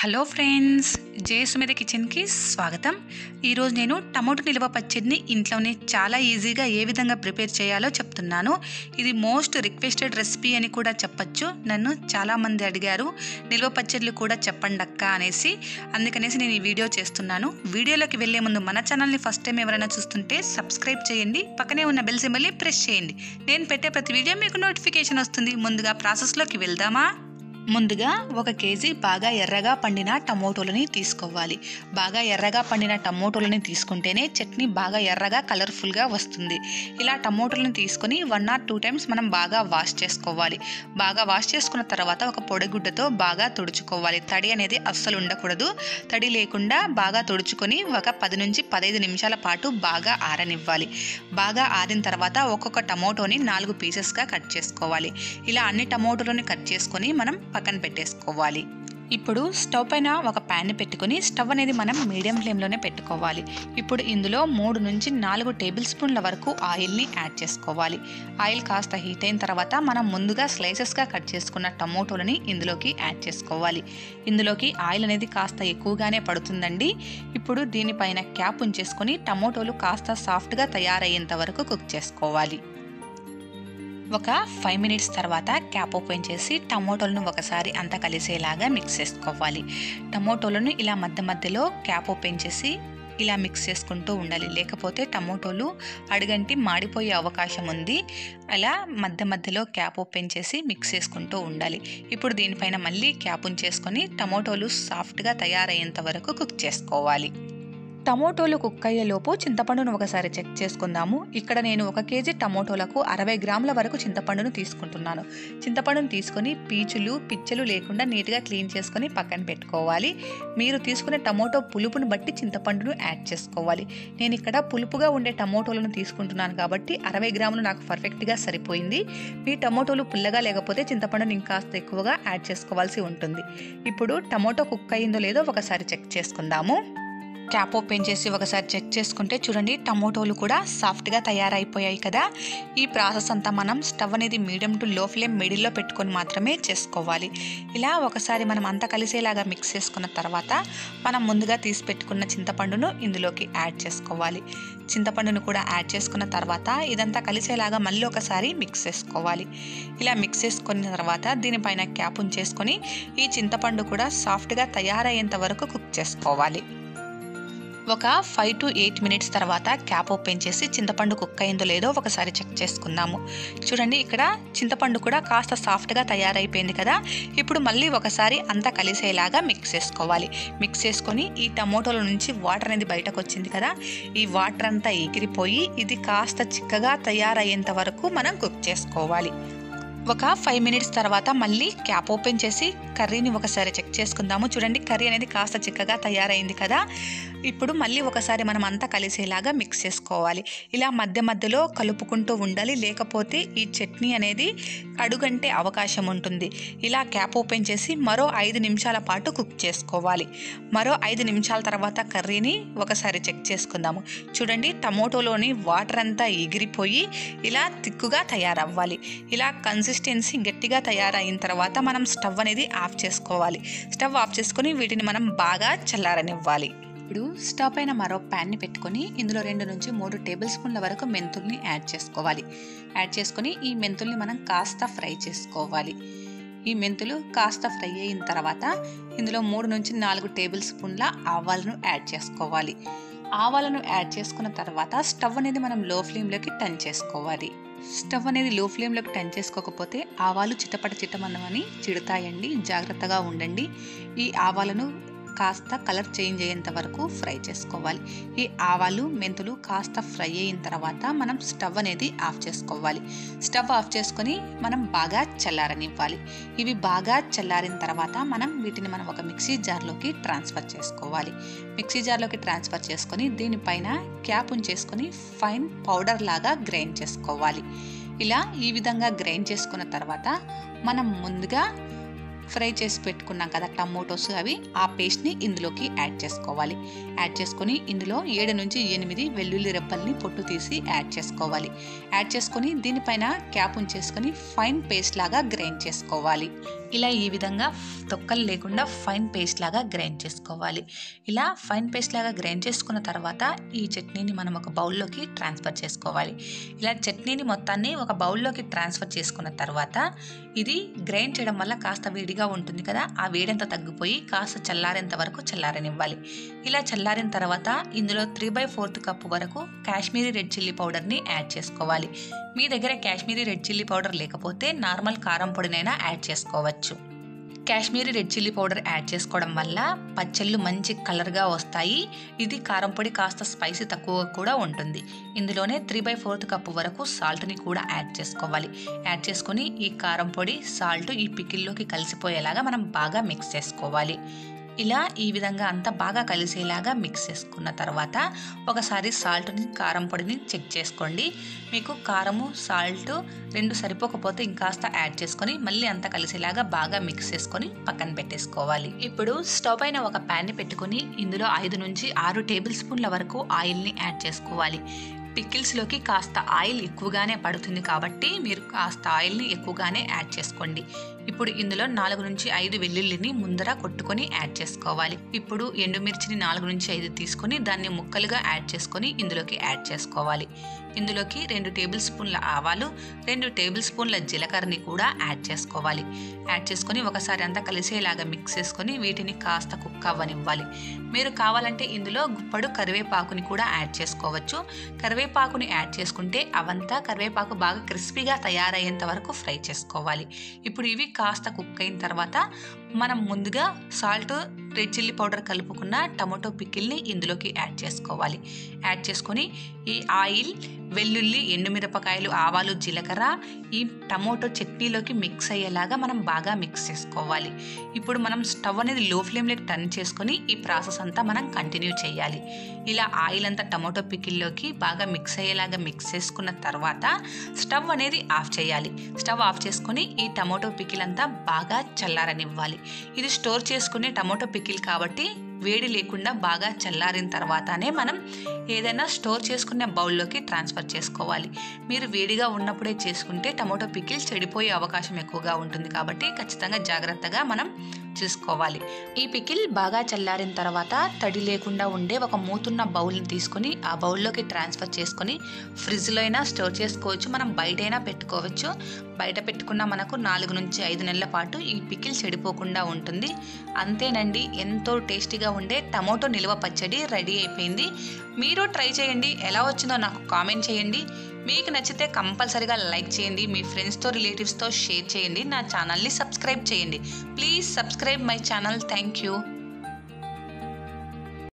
hello friends జే సుమిత కిచెన్కి స్వాగతం ఈరోజు నేను టమోటో నిల్వ పచ్చడిని ఇంట్లోనే చాలా ఈజీగా ఏ విధంగా ప్రిపేర్ చేయాలో చెప్తున్నాను ఇది మోస్ట్ రిక్వెస్టెడ్ రెసిపీ అని కూడా చెప్పచ్చు నన్ను చాలామంది అడిగారు నిల్వ పచ్చళ్ళు కూడా చెప్పండి అక్క అనేసి అందుకనేసి నేను ఈ వీడియో చేస్తున్నాను వీడియోలోకి వెళ్ళే ముందు మన ఛానల్ని ఫస్ట్ టైం ఎవరైనా చూస్తుంటే సబ్స్క్రైబ్ చేయండి పక్కనే ఉన్న బెల్ సింబల్ని ప్రెస్ చేయండి నేను పెట్టే ప్రతి వీడియో మీకు నోటిఫికేషన్ వస్తుంది ముందుగా ప్రాసెస్లోకి వెళ్దామా ముందుగా ఒక కేజీ బాగా ఎర్రగా పండిన టమోటోలని తీసుకోవాలి బాగా ఎర్రగా పండిన టమోటోలని తీసుకుంటేనే చట్నీ బాగా ఎర్రగా కలర్ఫుల్గా వస్తుంది ఇలా టమోటోలను తీసుకొని వన్ ఆర్ టూ టైమ్స్ మనం బాగా వాష్ చేసుకోవాలి బాగా వాష్ చేసుకున్న తర్వాత ఒక పొడిగుడ్డతో బాగా తుడుచుకోవాలి తడి అనేది అస్సలు ఉండకూడదు తడి లేకుండా బాగా తుడుచుకొని ఒక పది నుంచి పదహైదు నిమిషాల పాటు బాగా ఆరనివ్వాలి బాగా ఆరిన తర్వాత ఒక్కొక్క టమోటోని నాలుగు పీసెస్గా కట్ చేసుకోవాలి ఇలా అన్ని టమోటోలని కట్ చేసుకొని మనం పక్కన పెట్టేసుకోవాలి ఇప్పుడు స్టవ్ పైన ఒక ప్యాన్ పెట్టుకొని స్టవ్ అనేది మనం మీడియం ఫ్లేమ్లోనే పెట్టుకోవాలి ఇప్పుడు ఇందులో మూడు నుంచి నాలుగు టేబుల్ స్పూన్ల వరకు ఆయిల్ని యాడ్ చేసుకోవాలి ఆయిల్ కాస్త హీట్ అయిన తర్వాత మనం ముందుగా స్లైసెస్గా కట్ చేసుకున్న టమోటోలని ఇందులోకి యాడ్ చేసుకోవాలి ఇందులోకి ఆయిల్ అనేది కాస్త ఎక్కువగానే పడుతుందండి ఇప్పుడు దీనిపైన క్యాప్ ఉంచేసుకొని టమోటోలు కాస్త సాఫ్ట్గా తయారయ్యేంత వరకు కుక్ చేసుకోవాలి ఒక ఫైవ్ మినిట్స్ తర్వాత క్యాప్ ఓపెన్ చేసి టమోటోలను ఒకసారి అంతా కలిసేలాగా మిక్స్ చేసుకోవాలి టమోటోలను ఇలా మధ్య మధ్యలో క్యాప్ ఓపెన్ చేసి ఇలా మిక్స్ చేసుకుంటూ ఉండాలి లేకపోతే టమోటోలు అడుగంటి మాడిపోయే అవకాశం ఉంది అలా మధ్య మధ్యలో క్యాప్ ఓపెన్ చేసి మిక్స్ చేసుకుంటూ ఉండాలి ఇప్పుడు దీనిపైన మళ్ళీ క్యాప్ ఉంచేసుకొని టమోటోలు సాఫ్ట్గా తయారయ్యేంత వరకు కుక్ చేసుకోవాలి టమోటోలు కుక్ అయ్యేలోపు చింతపండును ఒకసారి చెక్ చేసుకుందాము ఇక్కడ నేను ఒక కేజీ టమోటోలకు అరవై గ్రాముల వరకు చింతపండును తీసుకుంటున్నాను చింతపండును తీసుకొని పీచులు పిచ్చలు లేకుండా నీట్గా క్లీన్ చేసుకొని పక్కన పెట్టుకోవాలి మీరు తీసుకునే టమోటో పులుపును బట్టి చింతపండును యాడ్ చేసుకోవాలి నేను ఇక్కడ పులుపుగా ఉండే టమోటోలను తీసుకుంటున్నాను కాబట్టి అరవై గ్రాములు నాకు పర్ఫెక్ట్గా సరిపోయింది మీ టమోటోలు పుల్లగా లేకపోతే చింతపండును ఇంకాస్త ఎక్కువగా యాడ్ చేసుకోవాల్సి ఉంటుంది ఇప్పుడు టమోటో కుక్ అయిందో లేదో ఒకసారి చెక్ చేసుకుందాము క్యాప్ ఓపెన్ చేసి ఒకసారి చెక్ చేసుకుంటే చూడండి టమోటోలు కూడా సాఫ్ట్గా తయారైపోయాయి కదా ఈ ప్రాసెస్ అంతా మనం స్టవ్ అనేది మీడియం టు లో ఫ్లేమ్ మిడిల్లో పెట్టుకొని మాత్రమే చేసుకోవాలి ఇలా ఒకసారి మనం అంతా కలిసేలాగా మిక్స్ చేసుకున్న తర్వాత మనం ముందుగా తీసి పెట్టుకున్న చింతపండును ఇందులోకి యాడ్ చేసుకోవాలి చింతపండును కూడా యాడ్ చేసుకున్న తర్వాత ఇదంతా కలిసేలాగా మళ్ళీ ఒకసారి మిక్స్ చేసుకోవాలి ఇలా మిక్స్ చేసుకున్న తర్వాత దీనిపైన క్యాప్ ఉంచేసుకొని ఈ చింతపండు కూడా సాఫ్ట్గా తయారయ్యేంత వరకు కుక్ చేసుకోవాలి ఒక ఫైవ్ టు ఎయిట్ మినిట్స్ తర్వాత క్యాప్ ఓపెన్ చేసి చింతపండు కుక్ అయిందో లేదో ఒకసారి చెక్ చేసుకుందాము చూడండి ఇక్కడ చింతపండు కూడా కాస్త సాఫ్ట్గా తయారైపోయింది కదా ఇప్పుడు మళ్ళీ ఒకసారి అంతా కలిసేలాగా మిక్స్ చేసుకోవాలి మిక్స్ చేసుకొని ఈ టమోటోల నుంచి వాటర్ అనేది బయటకు వచ్చింది కదా ఈ వాటర్ అంతా ఎగిరిపోయి ఇది కాస్త చిక్కగా తయారయ్యేంత వరకు మనం కుక్ చేసుకోవాలి ఒక ఫైవ్ మినిట్స్ తర్వాత మళ్ళీ క్యాప్ ఓపెన్ చేసి కర్రీని ఒకసారి చెక్ చేసుకుందాము చూడండి కర్రీ అనేది కాస్త చిక్కగా తయారైంది కదా ఇప్పుడు మళ్ళీ ఒకసారి మనం అంతా కలిసేలాగా మిక్స్ చేసుకోవాలి ఇలా మధ్య మధ్యలో కలుపుకుంటూ ఉండాలి లేకపోతే ఈ చట్నీ అనేది అడుగంటే అవకాశం ఉంటుంది ఇలా క్యాప్ ఓపెన్ చేసి మరో ఐదు నిమిషాల పాటు కుక్ చేసుకోవాలి మరో ఐదు నిమిషాల తర్వాత కర్రీని ఒకసారి చెక్ చేసుకుందాము చూడండి టమోటోలోని వాటర్ అంతా ఎగిరిపోయి ఇలా తిక్కుగా తయారవ్వాలి ఇలా కన్సిస్టెన్సీ గట్టిగా తయారైన తర్వాత మనం స్టవ్ అనేది ఆఫ్ చేసుకోవాలి స్టవ్ ఆఫ్ చేసుకొని వీటిని మనం బాగా చల్లారనివ్వాలి ఇప్పుడు స్టవ్ పైన మరో ప్యాన్ని పెట్టుకొని ఇందులో రెండు నుంచి మూడు టేబుల్ స్పూన్ల వరకు మెంతుల్ని యాడ్ చేసుకోవాలి యాడ్ చేసుకొని ఈ మెంతుల్ని మనం కాస్త ఫ్రై చేసుకోవాలి ఈ మెంతులు కాస్త ఫ్రై అయిన తర్వాత ఇందులో మూడు నుంచి నాలుగు టేబుల్ స్పూన్ల ఆవాలను యాడ్ చేసుకోవాలి ఆవాలను యాడ్ చేసుకున్న తర్వాత స్టవ్ అనేది మనం లో ఫ్లేమ్లోకి టర్న్ చేసుకోవాలి స్టవ్ అనేది లో ఫ్లేమ్లోకి టర్న్ చేసుకోకపోతే ఆవాలు చిటపట చిట్టమనమని చిడతాయండి జాగ్రత్తగా ఉండండి ఈ ఆవాలను కాస్త కలర్ చేంజ్ అయ్యేంత వరకు ఫ్రై చేసుకోవాలి ఈ ఆవాలు మెంతులు కాస్త ఫ్రై అయిన తర్వాత మనం స్టవ్ అనేది ఆఫ్ చేసుకోవాలి స్టవ్ ఆఫ్ చేసుకొని మనం బాగా చల్లారనివ్వాలి ఇవి బాగా చల్లారిన తర్వాత మనం వీటిని మనం ఒక మిక్సీ జార్లోకి ట్రాన్స్ఫర్ చేసుకోవాలి మిక్సీ జార్లోకి ట్రాన్స్ఫర్ చేసుకొని దీనిపైన క్యాప్ ఉంచేసుకొని ఫైన్ పౌడర్ లాగా గ్రైండ్ చేసుకోవాలి ఇలా ఈ విధంగా గ్రైండ్ చేసుకున్న తర్వాత మనం ముందుగా ఫ్రై చేసి పెట్టుకున్నాం కదా టమోటోస్ అవి ఆ పేస్ట్ని ఇందులోకి యాడ్ చేసుకోవాలి యాడ్ చేసుకొని ఇందులో ఏడు నుంచి ఎనిమిది వెల్లుల్లి రెబ్బల్ని పొట్టు తీసి యాడ్ చేసుకోవాలి యాడ్ చేసుకొని దీనిపైన క్యాప్ ఉంచేసుకొని ఫైన్ పేస్ట్ లాగా గ్రైండ్ చేసుకోవాలి ఇలా ఈ విధంగా తొక్కలు లేకుండా ఫైన్ పేస్ట్ లాగా గ్రైండ్ చేసుకోవాలి ఇలా ఫైన్ పేస్ట్ లాగా గ్రైండ్ చేసుకున్న తర్వాత ఈ చట్నీని మనం ఒక బౌల్లోకి ట్రాన్స్ఫర్ చేసుకోవాలి ఇలా చట్నీని మొత్తాన్ని ఒక బౌల్లోకి ట్రాన్స్ఫర్ చేసుకున్న తర్వాత ఇది గ్రైండ్ చేయడం వల్ల కాస్త వేడిగా ఉంటుంది కదా ఆ వేడంతా తగ్గిపోయి కాస్త చల్లారేంత వరకు చల్లారనివ్వాలి ఇలా చల్లారిన తర్వాత ఇందులో త్రీ బై ఫోర్త్ కప్పు వరకు కాశ్మీరీ రెడ్ చిల్లీ పౌడర్ని యాడ్ చేసుకోవాలి మీ దగ్గర కాశ్మీరీ రెడ్ చిల్లీ పౌడర్ లేకపోతే నార్మల్ కారం పొడినైనా యాడ్ చేసుకోవచ్చు Kashmiri red chilli powder add చేసుకోవడం వల్ల పచ్చళ్ళు మంచి కలర్గా వస్తాయి ఇది కారం పొడి కాస్త స్పైసీ తక్కువ కూడా ఉంటుంది ఇందులోనే త్రీ బై ఫోర్త్ కప్పు వరకు సాల్ట్ని కూడా యాడ్ చేసుకోవాలి యాడ్ చేసుకొని ఈ కారం పొడి సాల్ట్ ఈ పికిల్లోకి కలిసిపోయేలాగా మనం బాగా మిక్స్ చేసుకోవాలి ఇలా ఈ విధంగా అంతా బాగా కలిసేలాగా మిక్స్ చేసుకున్న తర్వాత ఒకసారి సాల్ట్ని కారం పొడిని చెక్ చేసుకోండి మీకు కారము సాల్ట్ రెండు సరిపోకపోతే ఇంకాస్త యాడ్ చేసుకొని మళ్ళీ అంతా కలిసేలాగా బాగా మిక్స్ చేసుకొని పక్కన పెట్టేసుకోవాలి ఇప్పుడు స్టవ్ పైన ఒక ప్యాన్ని పెట్టుకొని ఇందులో ఐదు నుంచి ఆరు టేబుల్ స్పూన్ల వరకు ఆయిల్ని యాడ్ చేసుకోవాలి పికిల్స్లోకి కాస్త ఆయిల్ ఎక్కువగానే పడుతుంది కాబట్టి మీరు కాస్త ఆయిల్ని ఎక్కువగానే యాడ్ చేసుకోండి ఇప్పుడు ఇందులో నాలుగు నుంచి ఐదు వెల్లుల్లిని ముందర కొట్టుకొని యాడ్ చేసుకోవాలి ఇప్పుడు ఎండుమిర్చిని నాలుగు నుంచి ఐదు తీసుకొని దాన్ని ముక్కలుగా యాడ్ చేసుకొని ఇందులోకి యాడ్ చేసుకోవాలి ఇందులోకి రెండు టేబుల్ స్పూన్ల ఆవాలు రెండు టేబుల్ స్పూన్ల జీలకర్రని కూడా యాడ్ చేసుకోవాలి యాడ్ చేసుకొని ఒకసారి అంతా కలిసేలాగా మిక్స్ చేసుకొని వీటిని కాస్త కుక్ అవ్వనివ్వాలి మీరు కావాలంటే ఇందులో గుప్పడు కరివేపాకుని కూడా యాడ్ చేసుకోవచ్చు కరివేపాకుని యాడ్ చేసుకుంటే అవంతా కరివేపాకు బాగా క్రిస్పీగా తయారయ్యేంత వరకు ఫ్రై చేసుకోవాలి ఇప్పుడు ఇవి కాస్త కుక్ అయిన తర్వాత మనం ముందుగా సాల్ట్ రెడ్ చిల్లీ పౌడర్ కలుపుకున్న టమాటో పికిల్ని ఇందులోకి యాడ్ చేసుకోవాలి యాడ్ చేసుకొని ఈ ఆయిల్ వెల్లుల్లి ఎండుమిరపకాయలు ఆవాలు జీలకర్ర ఈ టమోటో చట్నీలోకి మిక్స్ అయ్యేలాగా మనం బాగా మిక్స్ చేసుకోవాలి ఇప్పుడు మనం స్టవ్ అనేది లో ఫ్లేమ్లోకి టర్న్ చేసుకొని ఈ ప్రాసెస్ అంతా మనం కంటిన్యూ చేయాలి ఇలా ఆయిల్ అంతా టమోటో పికిల్లోకి బాగా మిక్స్ అయ్యేలాగా మిక్స్ చేసుకున్న తర్వాత స్టవ్ అనేది ఆఫ్ చేయాలి స్టవ్ ఆఫ్ చేసుకొని ఈ టమోటో పికిల్ అంతా బాగా చల్లారనివ్వాలి ఇది స్టోర్ చేసుకునే టమోటో పికిల్ కాబట్టి వేడి లేకుండా బాగా చల్లారిన తర్వాతనే మనం ఏదైనా స్టోర్ చేసుకునే బౌల్లోకి ట్రాన్స్ఫర్ చేసుకోవాలి మీరు వేడిగా ఉన్నప్పుడే చేసుకుంటే టమోటో పికిల్ చెడిపోయే అవకాశం ఎక్కువగా ఉంటుంది కాబట్టి ఖచ్చితంగా జాగ్రత్తగా మనం చూసుకోవాలి ఈ పికిల్ బాగా చల్లారిన తర్వాత తడి లేకుండా ఉండే ఒక మూతున్న బౌల్ని తీసుకొని ఆ బౌల్లోకి ట్రాన్స్ఫర్ చేసుకొని ఫ్రిడ్జ్లో అయినా స్టోర్ చేసుకోవచ్చు మనం బయటైనా పెట్టుకోవచ్చు బయట పెట్టుకున్న మనకు నాలుగు నుంచి ఐదు నెలల పాటు ఈ పికిల్ చెడిపోకుండా ఉంటుంది అంతేనండి ఎంతో టేస్టీగా ఉండే టమోటో నిల్వ పచ్చడి రెడీ అయిపోయింది మీరు ట్రై చేయండి ఎలా వచ్చిందో నాకు కామెంట్ చేయండి మీకు నచ్చితే కంపల్సరీగా లైక్ చేయండి మీ ఫ్రెండ్స్తో రిలేటివ్స్తో షేర్ చేయండి నా ఛానల్ని సబ్స్క్రైబ్ చేయండి please subscribe my channel thank you